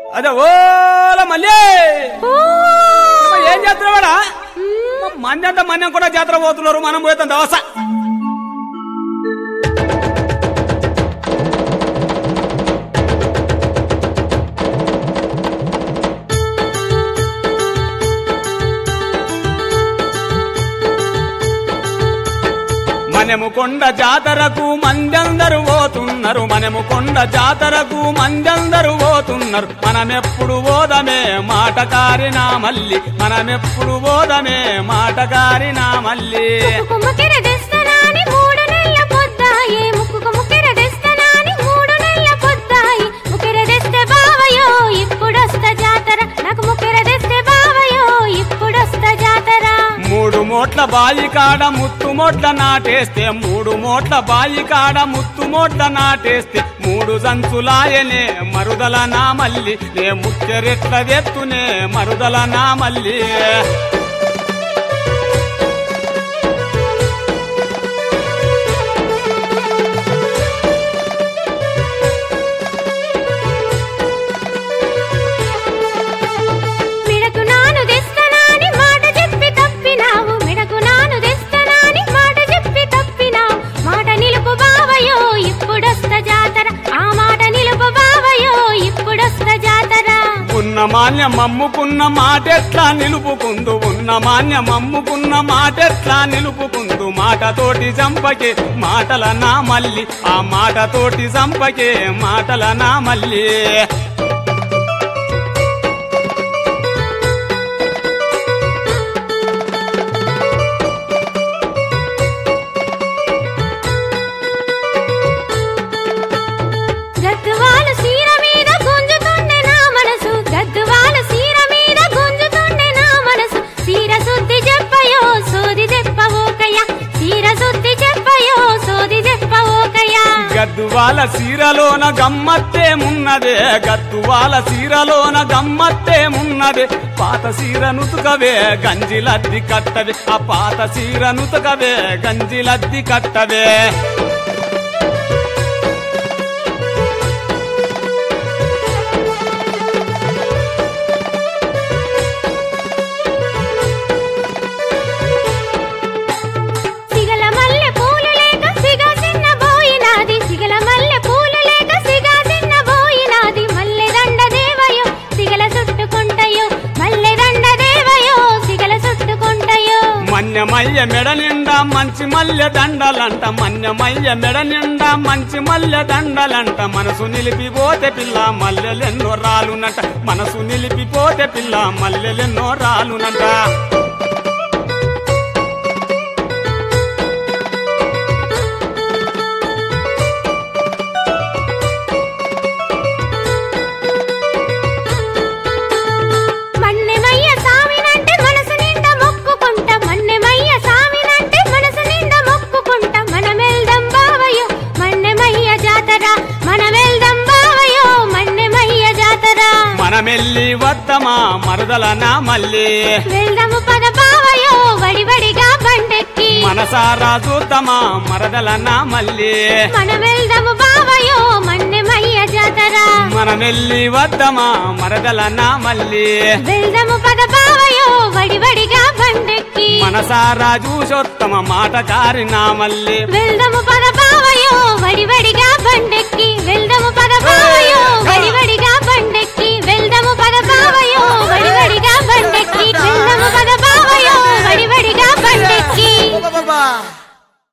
అదే ఓల మళ్ళీ ఏం చేస్తున్నావాడా మంది అంతా మన్యం కూడా జాతర పోతున్నారు మనం పోతాం దవస మనము కొండ జాతరకు మందందరూ పోతున్నారు మనము కొండ జాతరకు మందందరూ పోతున్నారు మనమెప్పుడు పోదమే మాటకారినా మల్లి మనమెప్పుడు పోదమే మాటకారినా మల్లి ముక్కుకు ముక్కెర తెస్తనాని మూడు నెలల పొద్దాయి ముక్కుకు ముక్కెర తెస్తనాని మూడు నెలల పొద్దాయి ముక్కెర తెస్తే బావయో ఇప్పుడొస్తా జాతర నాకు ముక్కెర తెస్తే బావయో ఇప్పుడొస్తా జాతర మూడు మోట్ల బాయి కాడ ముత్తు మోట్ల నాటేస్తే మూడు మోట్ల బాయి కాడ ముత్తు మోట్ల నాటేస్తే మూడు జంతులాయనే మరుదల నా మల్లి నే ముక్కెరెట్ల వెత్తునే మరుదల నా మల్లి మిడకు నాను తెస్తనాని మాట చెప్పి తప్పినావు మిడకు నాను తెస్తనాని మాట చెప్పి తప్పినావు మాట నిలుపు బావయో ఇప్పుడొస్తా జాతర ఆ మాట నిలుపు బావయో ఇప్పుడొస్తా జాతర ఉన్న మాన్యం అమ్ముకున్న మాటెట్లా నిలుపుకుందు ఉన్న మాన్యం అమ్ముకున్న మాటెట్లా నిలుపుకుందు మాటతోటి చంపకే మాటల నా మల్లి ఆ మాటతోటి చంపకే మాటల నా మల్లి గద్దువాల సీర మీద గుంజుతుండే నా మనసు గద్దువాల సీర మీద గుంజుతుండే నా మనసు సీర శుద్ధి చెప్పయో సోది చెప్పవోకయ్య సీర శుద్ధి చెప్పయో సోది చెప్పవోకయ్య గద్దువాల సీరలోన గమ్మత్తేమున్నదే గద్దువాల సీరలోన గమ్మత్తేమున్నదే పాత సీర నుతుకవే గంజిలద్ది కట్టవే ఆ పాత సీర నుతుకవే గంజిలద్ది కట్టవే సిగల మల్లె పూలు లేక సిగ చిన్న బోయినాది సిగల మల్లె పూలు లేక సిగ చిన్న బోయినాది మల్లె దండ దేవయో సిగల చుట్టుకుంటయో మల్లె దండ దేవయో సిగల చుట్టుకుంటయో మన్యమయ్య మెడ నిండా మంచి మల్లె దండలంట మన్యమయ్య మెడ నిండా మంచి మల్లె దండలంట మనసు నిలిపిపోతే పిల్ల మల్లెలెన్నో రాలునంట మనసు నిలిపిపోతే పిల్ల మల్లెలెన్నో రాలునంట మన్నెమయ్య సామినంటే మనసు నిండా మొక్కుకుంటా మన్నెమయ్య సామినంటే మనసు నిండా మొక్కుకుంటా మనమెల్దం బావయో మన్నెమయ్య జాతర మనమెల్దం బావయో మన్నెమయ్య జాతర మనమెల్లి వద్దమా మరదల నా మల్లి వెళ్దాము పద బావయో వడివడిగా బండెక్కి మనసారా చూద్దామా మరదల నా మల్లి మనమెల్దము బావయో మన్నెమయ్య జాతర మనమెల్లి వద్దమా మరదల నా మల్లి వెళ్దాము పద బావయో వడివడిగా బండెక్కి మనసారా చూసొత్తమ మాటకారి నా మల్లి వెళ్దాము పద బావయో వడివడిగా బండెక్కి వెళ్దాము పద బావయో వడివడిగా బండెక్కి వెళ్దాము పద బావయో వడివడిగా బండెక్కి వెళ్దాము పద బావయో వడివడిగా బండెక్కి బాబా